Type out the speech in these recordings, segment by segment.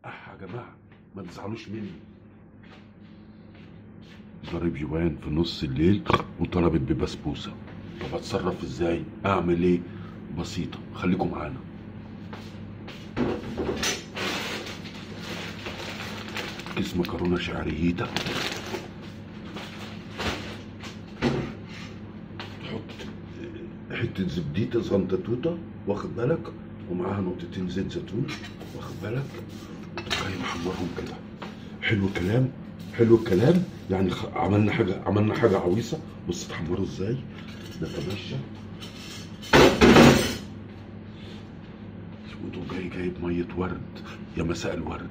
أح يا جماعة ما تزعلوش مني ضرب جوان في نص الليل وطلبت ببسبوسة طب اتصرف ازاي اعمل ايه بسيطة خليكم معانا كيس مكرونة شعريتة تحط حتة زبديتة صغنطتوتة واخد بالك ومعاها نقطتين زيت زيتون واخد بالك وتبقى محمرهم كده حلو الكلام حلو الكلام يعني خ... عملنا حاجة عملنا حاجة عويصة بص تحمروا ازاي نتمشى وتقوم جاي جايب مية ورد يا مساء الورد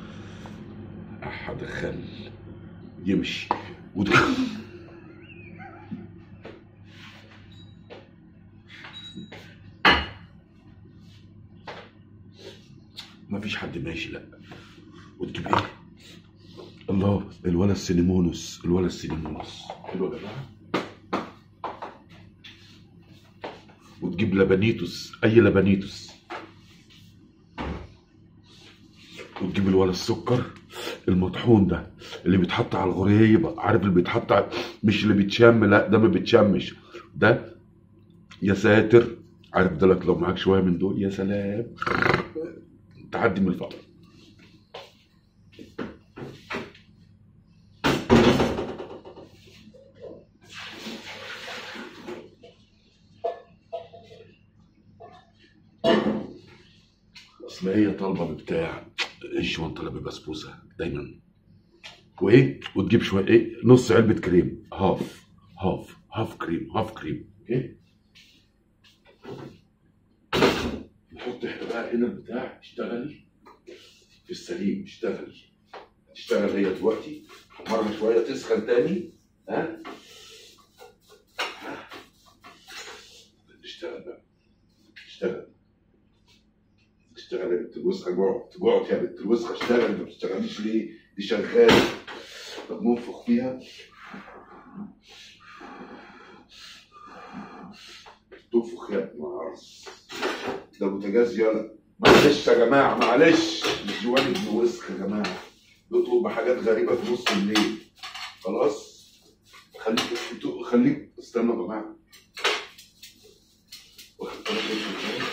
أحد خل يمشي ودخل مفيش حد ماشي لا وتجيب ايه الله الولا السينيمونس الولا السينيمونس حلو يا جماعه وتجيب لبنيتوس اي لبنيتوس وتجيب الولا السكر المطحون ده اللي بيتحط على الغريبه عارف اللي بيتحط على... مش اللي بيتشم لا ده ما بيتشمش ده يا ساتر عارف ده لك لو معاك شويه من دول يا سلام تعدي من الفقر اصل هي طالبه ببتاع الجوان طالبه بسبوسه دايما وايه وتجيب شويه ايه نص علبه كريم هاف هاف هاف كريم هاف كريم اوكي نحط احنا بقى هنا البتاع اشتغلي في السليم اشتغلي تشتغل هي دلوقتي حمرها شويه تسخن تاني ها ها اشتغل بقى اشتغل اشتغل يا بنت الوسخه جوع جوعت يا بنت الوسخه اشتغل ما بتشتغليش ليه دي شغاله طب ننفخ فيها تنفخ يا ابن العرس ده بوتاجاز يلا معلش يا جماعه معلش مش جوان ابن وسخ يا جماعه بيطلب بحاجات غريبه في نص الليل خلاص خليك انتوا- خليك استنوا يا جماعه واخد بالك انت ازاي؟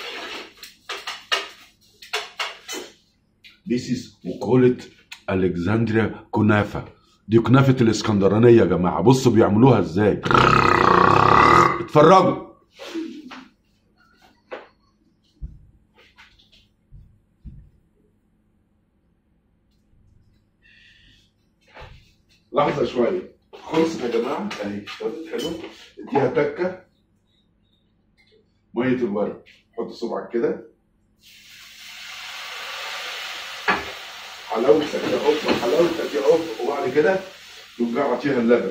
This is مقولة ألكسندريا كنافة دي كنافة الإسكندرانية يا جماعة بصوا بيعملوها إزاي اتفرجوا لحظة شوية خلصت يا جماعة أهي اشتغلت حلو اديها تكة مية الورد حط صبعك كده حلاوتك يا قطة حلاوتك يا قطة وبعد كده تقوم جاي عاطيها اللبن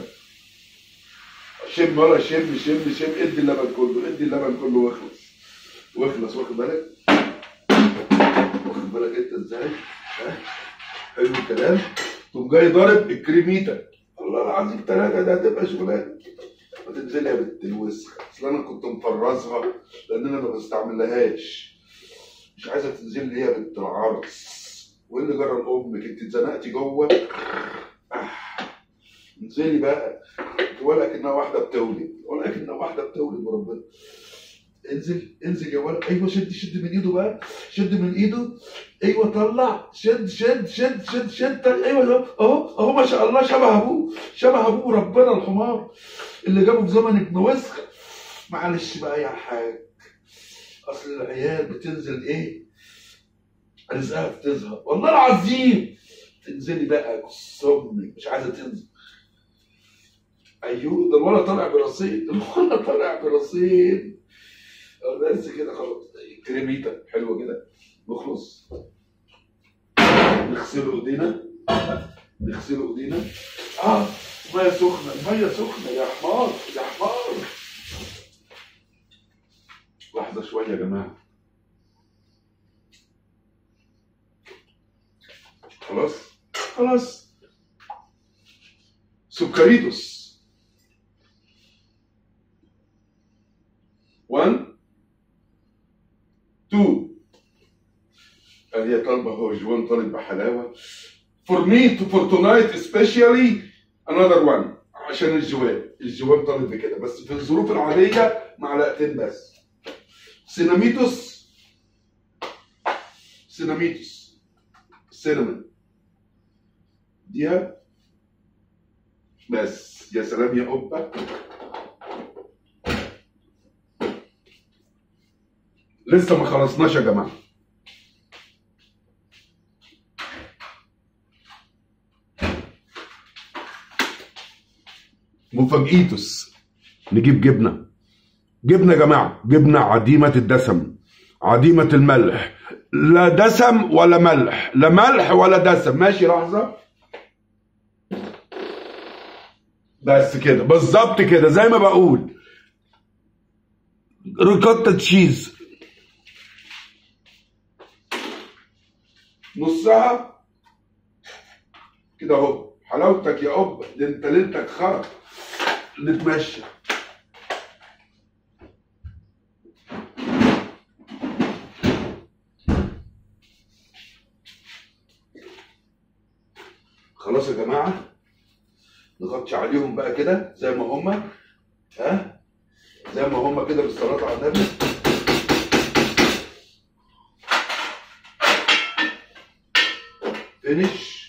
شم ولا شم شم شم ادي اللبن كله ادي اللبن كله واخلص واخلص واخد بالك واخد بالك انت ازاي ها حلو الكلام تقوم جاي ضارب الكريميتا الله العظيم ثلاثة ده هتبقى شغلانة ما تنزلي يا بنت الوسخة اصل انا كنت مفرزها لان انا ما بستعملهاش مش عايزة تنزلي ليه يا بنت العرس وايه اللي جرى لامك انت اتزنقتي جوه آه. انزلي بقى ولا كأنها واحدة بتولد ولا كأنها واحدة بتولد وربنا انزل انزل يا ولد ايوه شد شد من ايده بقى شد من ايده ايوه طلع شد شد شد شد شد ايوه اهو اهو اهو ما شاء الله شبه ابوه شبه ابوه ربنا الحمار اللي جابه في زمن ابن وسخ معلش بقى يا حاج اصل العيال بتنزل ايه رزقها بتظهر والله العظيم تنزلي بقى امك مش عايزه تنزل ايوه ده الولد طالع برصيد الولد طالع برصيد بس كده خلاص كريميتا حلوه كده نخلص نغسل ايدينا نغسل ايدينا اه ميه سخنه الميه سخنه يا حمار يا حمار لحظه شويه يا جماعه خلاص خلاص سكريتوس 1 2 and هي طالبه هو جوان طالب بحلاوه for me to for tonight especially another one عشان الجوان الجوان طالب بكده بس في الظروف العاديه معلقتين بس سيناميتوس سيناميتوس سينامون ديها بس يا سلام يا قبه لسه ما خلصناش يا جماعه مفاجئيتوس نجيب جبنه جبنه يا جماعه جبنه عديمه الدسم عديمه الملح لا دسم ولا ملح لا ملح ولا دسم ماشي لحظه بس كده بالظبط كده زي ما بقول ريكوتا تشيز نصها كده اهو حلاوتك يا اب ده انت ليلتك خرب نتمشى خلاص يا جماعه نغطي عليهم بقى كده زي ما هما ها زي ما هما كده بالصلاه على النبي finish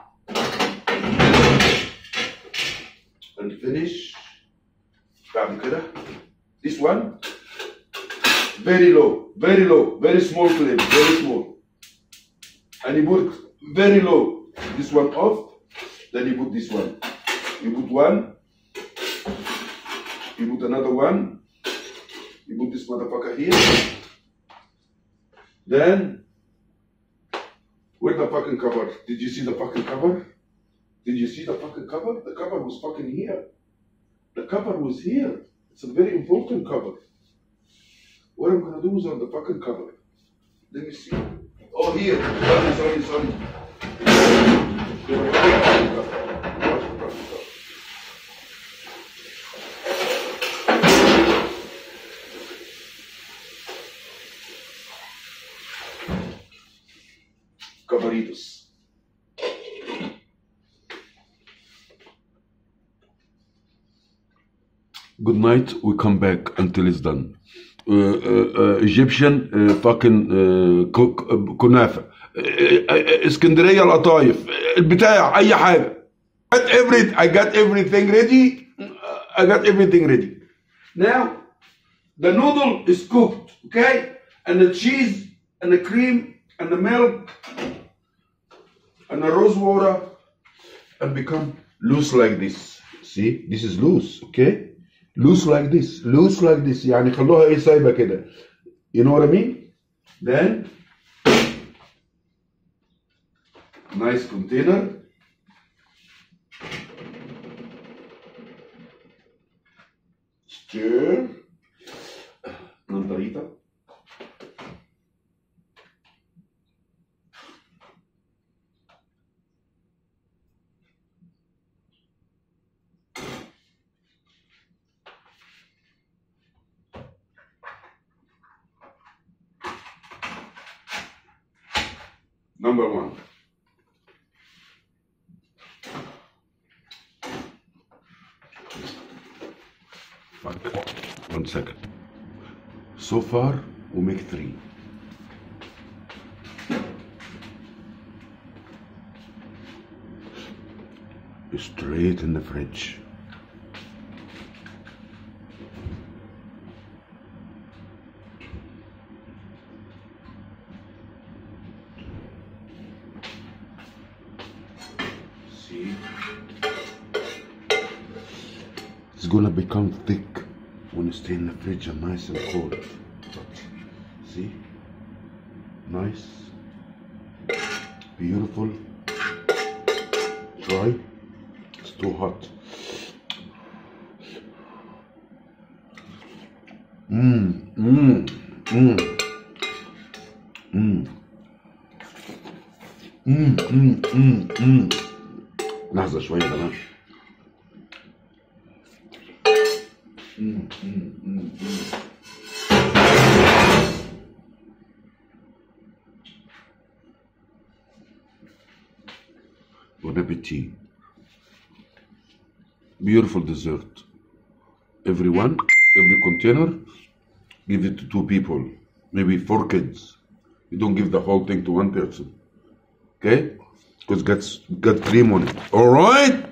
and finish بعد كده this one very low very low very small flame very small and you put very low this one off then you put this one you put one you put another one you put this motherfucker here then Where's the fucking cover? Did you see the fucking cover? Did you see the fucking cover? The cover was fucking here. The cover was here. It's a very important cover. What I'm gonna do is on the fucking cover. Let me see. Oh, here. Sorry, sorry, sorry. Watch the fucking cover. Cavaritos. Good night. We come back until it's done. Uh, uh, uh, Egyptian uh, fucking uh, كو- كنافة uh, uh, اسكندرية القطايف البتاع أي حاجة got every, I got everything ready I got everything ready now the noodle is cooked okay and the cheese and the cream and the milk and the rose water and become loose like this see this is loose okay loose like this loose like this يعني خلوها ايه سايبه كده you know what I mean then nice container stir نضريطة Number one. Fuck. One second. So far, we make three. Straight in the fridge. See? It's gonna become thick when it stay in the fridge and nice and cold. See? Nice. Beautiful. Dry. It's too hot. Mmm, mmm, mmm. Mmm. Mmm, mmm, mmm, mmm. لحظة شوية يا جماعة. مم، مم، مم، مم. Bon appetit. Beautiful dessert. Everyone, every container, give it to two people, maybe four kids. You don't give the whole thing to one person. Okay? Because got got cream on it. All right.